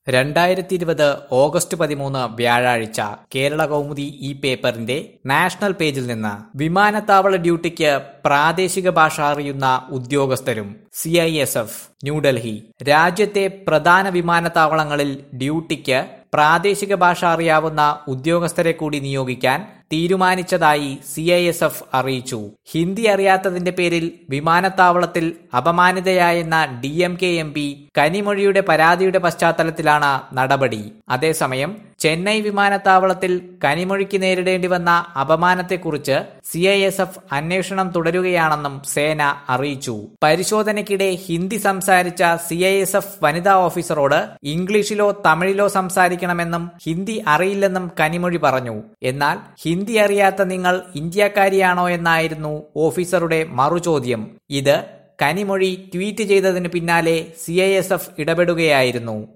രണ്ടായിരത്തി ഇരുപത് ഓഗസ്റ്റ് പതിമൂന്ന് വ്യാഴാഴ്ച കേരള കൗമുദി ഈ പേപ്പറിന്റെ നാഷണൽ പേജിൽ നിന്ന് വിമാനത്താവള ഡ്യൂട്ടിക്ക് പ്രാദേശിക ഭാഷ അറിയുന്ന ഉദ്യോഗസ്ഥരും C I S F New Delhi രാജ്യത്തെ പ്രധാന വിമാനത്താവളങ്ങളിൽ ഡ്യൂട്ടിക്ക് പ്രാദേശിക ഭാഷ അറിയാവുന്ന ഉദ്യോഗസ്ഥരെ കൂടി നിയോഗിക്കാൻ തീരുമാനിച്ചതായി സി ഐ എസ് എഫ് അറിയിച്ചു ഹിന്ദി അറിയാത്തതിന്റെ പേരിൽ വിമാനത്താവളത്തിൽ അപമാനിതയായെന്ന D M K M P കനിമൊഴിയുടെ പരാതിയുടെ പശ്ചാത്തലത്തിലാണ് നടപടി അതേസമയം ചെന്നൈ വിമാനത്താവളത്തിൽ കനിമൊഴിക്ക് നേരിടേണ്ടി വന്ന അപമാനത്തെക്കുറിച്ച് സി ഐ എസ് എഫ് അന്വേഷണം തുടരുകയാണെന്നും സേന അറിയിച്ചു പരിശോധനയ്ക്കിടെ ഹിന്ദി സംസാരിച്ച സി ഐ എസ് എഫ് വനിതാ ഓഫീസറോട് ഇംഗ്ലീഷിലോ തമിഴിലോ സംസാരിക്കണമെന്നും ഹിന്ദി അറിയില്ലെന്നും കനിമൊഴി പറഞ്ഞു എന്നാൽ ഹിന്ദി അറിയാത്ത നിങ്ങൾ ഇന്ത്യക്കാരിയാണോ എന്നായിരുന്നു ഓഫീസറുടെ മറുചോദ്യം ഇത് കനിമൊഴി ട്വീറ്റ് ചെയ്തതിനു പിന്നാലെ സി ഇടപെടുകയായിരുന്നു